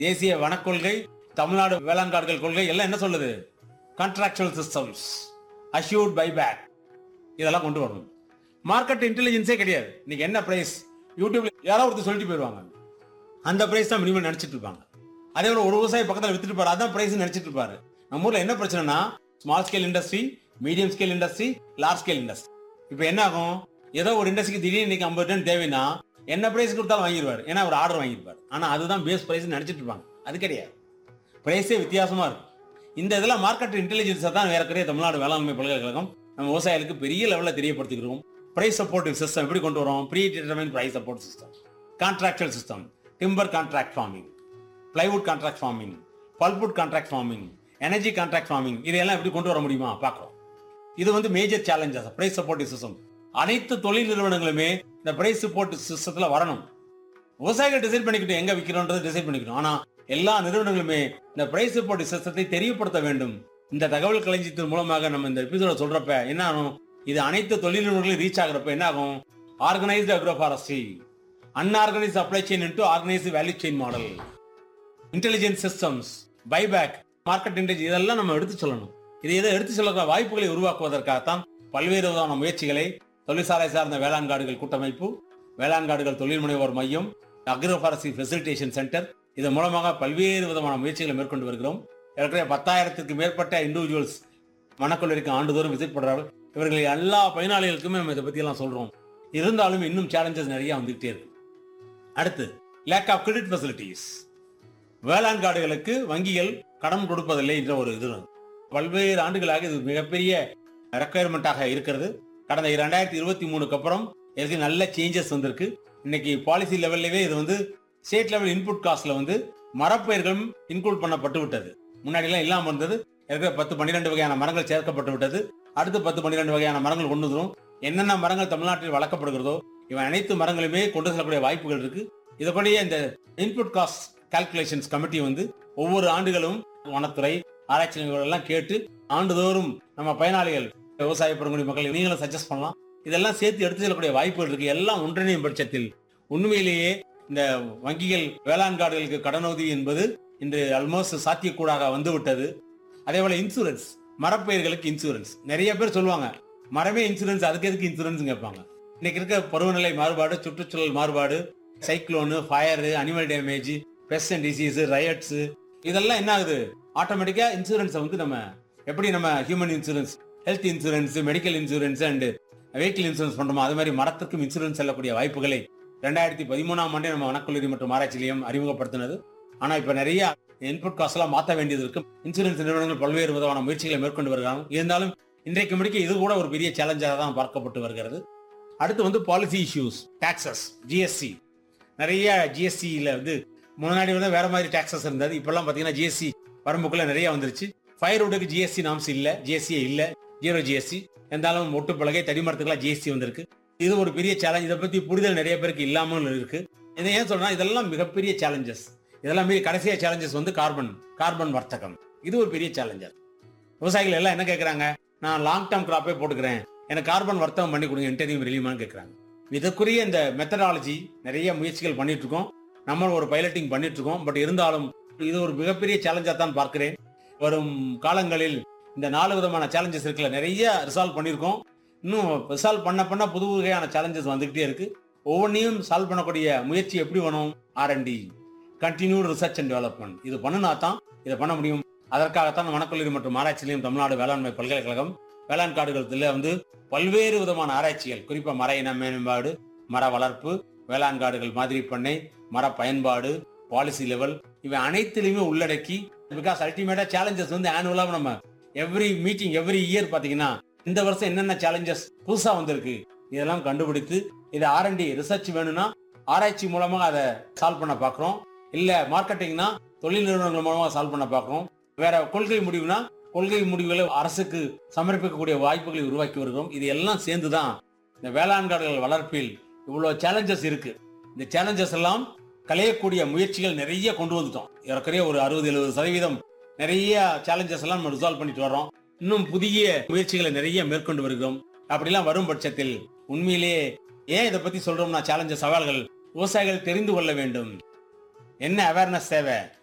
தேசிய வனக்கொள்கை தமிழ்நாடு வேளாண் காடுகள் கொள்கை எல்லாம் என்ன சொல்லுது கான்ட்ராக்சுவல் சிஸ்டம்ஸ் அஷ்யூர்ட் பைபேக் இதெல்லாம் கொண்டு வரணும் மார்க்கெட் இன்டெலிஜென்ஸே கிடையாது இன்னைக்கு என்ன பிரைஸ் யூடியூப்ல யாரோ ஒருத்தர் சொல்லிட்டு போயிடுவாங்க அந்த பிரைஸ் தான் மினிமம் நினைச்சிட்டு இருப்பாங்க அதே போல ஒரு விவசாயி பக்கத்தில் வித்துட்டு இருப்பாரு அதான் பிரைஸ் நினைச்சிட்டு இருப்பாரு நம்ம ஊர்ல என்ன பிரச்சனைனா small scale industry medium scale industry large scale industry இப்போ என்ன ஆகும் ஏதோ ஒரு இண்டஸ்ட்ரிக்கு திடீர்னு இன்னைக்கு ஐம்பது டன் தேவைன்னா என்ன பிரைஸ் கொடுத்தாலும் வாங்கிடுவார் ஏன்னா ஒரு ஆர்டர் வாங்கியிருப்பார் ஆனா அதுதான் பேஸ் பிரைஸ் நினைச்சிட்டு இருப்பாங்க அது கிடையாது பிரைஸே வித்தியாசமா இருக்கும் இந்த இதெல்லாம் மார்க்கெட் இன்டெலிஜென்ஸை தான் வேறக்குறைய தமிழ்நாடு வேளாண்மை பல்கலைக்கழகம் நம்ம விவசாயிகளுக்கு பெரிய லெவலில் தெரியப்படுத்திக்கிறோம் பிரைஸ் சப்போர்ட்டிவ் சிஸ்டம் எப்படி கொண்டு வரோம் predetermine price support system contractual system timber contract farming plywood contract farming pulpwood contract farming energy contract farming இதெல்லாம் எப்படி கொண்டு வர முடியுமா பார்க்குறோம் இது வந்து major challenges price supportive system அனைத்து தொழில் நிறுவனங்களுமே இந்த பிரைஸ் சப்போர்ட் சிஸ்டத்துல வரணும் விவசாயிகள் டிசைட் பண்ணிக்கிட்டு எங்க விற்கிறோன்றது டிசைட் பண்ணிக்கணும் ஆனா எல்லா நிறுவனங்களுமே இந்த பிரைஸ் சப்போர்ட் சிஸ்டத்தை தெரியப்படுத்த வேண்டும் இந்த தகவல் களஞ்சியத்தின் மூலமாக நம்ம இந்த எபிசோட சொல்றப்ப என்ன ஆகும் இது அனைத்து தொழில் நிறுவனங்களையும் ரீச் ஆகுறப்ப என்ன ஆகும் organised agro forestry unorganised supply chain into organised value chain model intelligent systems buyback market intelligence இதெல்லாம் நம்ம எடுத்து சொல்லணும் இது இதை எடுத்து சொல்ல வாய்ப்புகளை உருவாக்குவதற்காகத்தான் பல்வேறு விதமான முயற்சிகளை தொழிற்சாலை சார்ந்த வேளாண் காடுகள் கூட்டமைப்பு வேளாண் காடுகள் தொழில் முனைவோர் மையம் அக்ரோ ஃபாரஸ்ட்ரி ஃபெசிலிட்டேஷன் சென்டர் இதன் மூலமாக பல்வேறு விதமான முயற்சிகளை மேற்கொண்டு வருகிறோம் ஏற்கனவே பத்தாயிரத்துக்கு மேற்பட்ட இண்டிவிஜுவல்ஸ் மனக்கொள்ளைக்கு ஆண்டுதோறும் விசிட் பண்றார்கள் இவர்கள் எல்லா பயனாளிகளுக்குமே நம்ம இதை பத்தி எல்லாம் சொல்றோம் இருந்தாலும் இன்னும் சேலஞ்சஸ் நிறைய வந்துகிட்டே இருக்கு அடுத்து லேக் ஆஃப் கிரெடிட் ஃபெசிலிட்டிஸ் வேளாண் காடுகளுக்கு வங்கிகள் கடன் கொடுப்பதில்லை என்ற ஒரு இது பல்வேறு ஆண்டுகளாக இது மிகப்பெரிய ரெக்குயர்மெண்ட்டாக இருக்கிறது கடந்த இரண்டாயிரத்தி இருபத்தி மூணுக்கு அப்புறம் இதுக்கு நல்ல சேஞ்சஸ் வந்திருக்கு இன்னைக்கு பாலிசி லெவல்லவே இது வந்து ஸ்டேட் லெவல் இன்புட் காஸ்ட்ல வந்து மரப்பயிர்களும் இன்க்ளூட் பண்ணப்பட்டு விட்டது முன்னாடி எல்லாம் இல்லாம இருந்தது இருக்கிற பத்து பன்னிரெண்டு வகையான மரங்கள் சேர்க்கப்பட்டு விட்டது அடுத்து பத்து பன்னிரெண்டு வகையான மரங்கள் கொண்டு வந்துரும் என்னென்ன மரங்கள் தமிழ்நாட்டில் வளர்க்கப்படுகிறதோ இவன் அனைத்து மரங்களுமே கொண்டு செல்லக்கூடிய வாய்ப்புகள் இருக்கு இதுபடியே இந்த இன்புட் காஸ்ட் கால்குலேஷன்ஸ் கமிட்டி வந்து ஒவ்வொரு ஆண்டுகளும் வனத்துறை ஆராய்ச்சி நிலையங்கள் எல்லாம் கேட்டு ஆண்டுதோறும் நம்ம பயனாளிகள் விவசாய பெருங்குடி மக்கள் நீங்களும் சஜஸ்ட் பண்ணலாம் இதெல்லாம் சேர்த்து எடுத்து செல்லக்கூடிய வாய்ப்புகள் இருக்கு எல்லாம் ஒன்றிணையும் பட்சத்தில் உண்மையிலேயே இந்த வங்கிகள் வேளாண் காடுகளுக்கு கடனுதவி என்பது இன்று ஆல்மோஸ்ட் சாத்தியக்கூடாக வந்து விட்டது அதே போல இன்சூரன்ஸ் மரப்பயிர்களுக்கு இன்சூரன்ஸ் நிறைய பேர் சொல்லுவாங்க மரமே இன்சூரன்ஸ் அதுக்கு எதுக்கு இன்சூரன்ஸ் கேட்பாங்க இன்னைக்கு இருக்க பருவநிலை மாறுபாடு சுற்றுச்சூழல் மாறுபாடு cyclone fire animal damage pest and disease riots இதெல்லாம் என்ன ஆகுது ஆட்டோமேட்டிக்கா இன்சூரன்ஸை வந்து நம்ம எப்படி நம்ம human insurance health insurance medical insurance and vehicle insurance பண்றோமோ அது மாதிரி மரத்துக்கும் இன்சூரன்ஸ் செல்லக்கூடிய வாய்ப்புகளை ரெண்டாயிரத்தி பதிமூணாம் ஆண்டே நம்ம வனக்கல்லூரி மற்றும் ஆராய்ச்சி நிலையம் அறிமுகப்படுத்தினது ஆனா இப்ப நிறைய இன்புட் காஸ்ட் எல்லாம் மாற்ற வேண்டியது இருக்கு இன்சூரன்ஸ் நிறுவனங்கள் பல்வேறு விதமான முயற்சிகளை மேற்கொண்டு வருகிறாங்க இருந்தாலும் இன்றைக்கு முடிக்க இது கூட ஒரு பெரிய சேலஞ்சாக தான் பார்க்கப்பட்டு வருகிறது அடுத்து வந்து பாலிசி இஷ்யூஸ் டாக்ஸஸ் ஜிஎஸ்டி நிறைய ஜிஎஸ்டியில் வந்து முன்னாடி வந்து வேற மாதிரி டாக்ஸஸ் இருந்தது இப்பெல்லாம் பார்த்தீங்கன்னா ஜிஎஸ்டி வரம்புக்குள்ள நிறைய வந்துருச்சு ஃபயர்வுட்டுக்கு ஜிஎஸ்டி நாம்ஸ் இல்லை ஜிஎஸ்டியே இல்லை ஜீரோ ஜிஎஸ்டி இருந்தாலும் ஒட்டு பலகை தடிமரத்துக்குலாம் ஜிஎஸ்டி வந்திருக்கு இது ஒரு பெரிய சேலஞ்ச் இதை பத்தி புரிதல் நிறைய பேருக்கு இல்லாமல் இருக்கு இதை ஏன் சொல்றேன்னா இதெல்லாம் மிகப்பெரிய சேலஞ்சஸ் இதெல்லாம் மீறி கடைசியா சேலஞ்சஸ் வந்து கார்பன் கார்பன் வர்த்தகம் இது ஒரு பெரிய சேலஞ்சர் விவசாயிகள் எல்லாம் என்ன கேட்கறாங்க நான் லாங் டேர்ம் கிராப்பே போட்டுக்கிறேன் எனக்கு கார்பன் வர்த்தகம் பண்ணி கொடுங்க இன்டர்வியூ வெளியுமான்னு கேட்கறாங்க இதற்குரிய இந்த மெத்தடாலஜி நிறைய முயற்சிகள் பண்ணிட்டு இருக்கோம் நம்ம ஒரு பைலட்டிங் பண்ணிட்டு இருக்கோம் பட் இருந்தாலும் இது ஒரு மிகப்பெரிய சேலஞ்சா தான் பார்க்கிறேன் வரும் காலங்களில் இந்த நாலு விதமான சேலஞ்சஸ் இருக்குல்ல நிறைய ரிசால்வ் பண்ணியிருக்கோம் இன்னும் ரிசால்வ் பண்ண பண்ண புது வகையான சேலஞ்சஸ் வந்துகிட்டே இருக்கு ஒவ்வொன்றையும் சால்வ் பண்ணக்கூடிய முயற்சி எப்படி வேணும் RND continued research and development இது பண்ணினா தான் இதை பண்ண முடியும் அதற்காகத்தான் வனக்கல்லூரி மற்றும் ஆராய்ச்சி நிலையம் தமிழ்நாடு வேளாண்மை பல்கலைக்கழகம் வேளாண் காடுகளத்தில் வந்து பல்வேறு விதமான ஆராய்ச்சிகள் குறிப்பா மர இன மேம்பாடு மர வளர்ப்பு வேளாண் காடுகள் மாதிரி பண்ணை மர பயன்பாடு பாலிசி லெவல் இவை அனைத்திலுமே உள்ளடக்கி பிகாஸ் அல்டிமேட்டா சேலஞ்சஸ் வந்து ஆனுவலாக நம்ம எவ்ரி மீட்டிங் எவ்ரி இயர் பாத்தீங்கன்னா இந்த வருஷம் என்னென்ன சேலஞ்சஸ் புதுசா வந்திருக்கு இதெல்லாம் கண்டுபிடித்து இது ஆர்என்டி ரிசர்ச் வேணும்னா ஆராய்ச்சி மூலமா அதை சால்வ் பண்ண பாக்குறோம் இல்ல மார்க்கெட்டிங்னா தொழில் நிறுவனங்கள் மூலமா சால்வ் பண்ண பாக்குறோம் வேற கொள்கை முடிவுனா கொள்கை முடிவுகளை அரசுக்கு சமர்ப்பிக்கக்கூடிய வாய்ப்புகளை உருவாக்கி வருகிறோம் இது எல்லாம் சேர்ந்துதான் இந்த வேளாண் காடுகள் வளர்ப்பில் இவ்வளவு சேலஞ்சஸ் இருக்கு இந்த சேலஞ்சஸ் எல்லாம் களையக்கூடிய முயற்சிகள் நிறைய கொண்டு வந்துட்டோம் ஏறக்குறைய ஒரு அறுபது எழுபது சதவீதம் நிறைய சேலஞ்சஸ் எல்லாம் நம்ம ரிசால்வ் பண்ணிட்டு வரோம் இன்னும் புதிய முயற்சிகளை நிறைய மேற்கொண்டு வருகிறோம் அப்படிலாம் வரும் பட்சத்தில் உண்மையிலேயே ஏன் இதை பத்தி சொல்றோம்னா சேலஞ்சஸ் சவால்கள் விவசாயிகள் தெரிந்து கொள்ள வேண்டும் என்ன அவேர்னஸ் தேவை